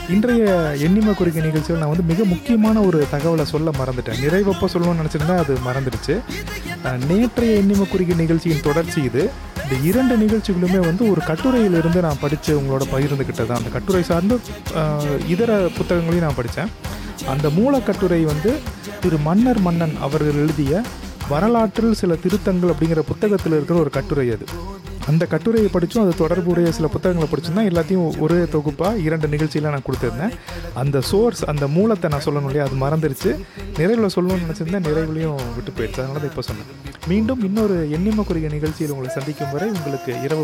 இன்றைய எண்ணிம குறிக்கை நிகழ்ச்சியில் நான் வந்து மிக முக்கியமான ஒரு தகவலை சொல்ல மறந்துட்டேன் நிறைவப்போ சொல்லணும்னு நினச்சிருந்தா அது மறந்துடுச்சு அஹ், நேற்றைய எண்ணிம குறிக்கை நிகழ்ச்சியின் தொடர்ச்சி இது இந்த இரண்டு நிகழ்ச்சிகளுமே வந்து ஒரு கட்டுரையிலிருந்து நான் படித்து உங்களோட பகிர்ந்துக்கிட்டது அந்த கட்டுரை சார்ந்து அஹ், இதர புத்தகங்களையும் நான் படித்தேன் அந்த மூலக்கட்டுரை வந்து திரு மன்னர் மன்னன் அவர்கள் எழுதிய வரலாற்றில் சில திருத்தங்கள் அப்படிங்கிற புத்தகத்தில் இருக்கிற ஒரு கட்டுரை அது அந்த கட்டுரையை படித்தும் அது தொடர்புடைய சில புத்தகங்களை படிச்சும் எல்லாத்தையும் ஒரே தொகுப்பாக இரண்டு நிகழ்ச்சியில் நான் கொடுத்துருந்தேன் அந்த சோர்ஸ் அந்த மூலத்தை நான் சொல்லணும் இல்லையா அது மறந்துருச்சு நிறைவில் சொல்லணும்னு நினச்சிருந்தேன் நிறைவுலையும் விட்டு போயிடுச்சு அதனால தான் இப்போ சொன்னேன் மீண்டும் இன்னொரு எண்ணிம குறுகிய நிகழ்ச்சியில் உங்களை சந்திக்கும் வரை உங்களுக்கு இரவு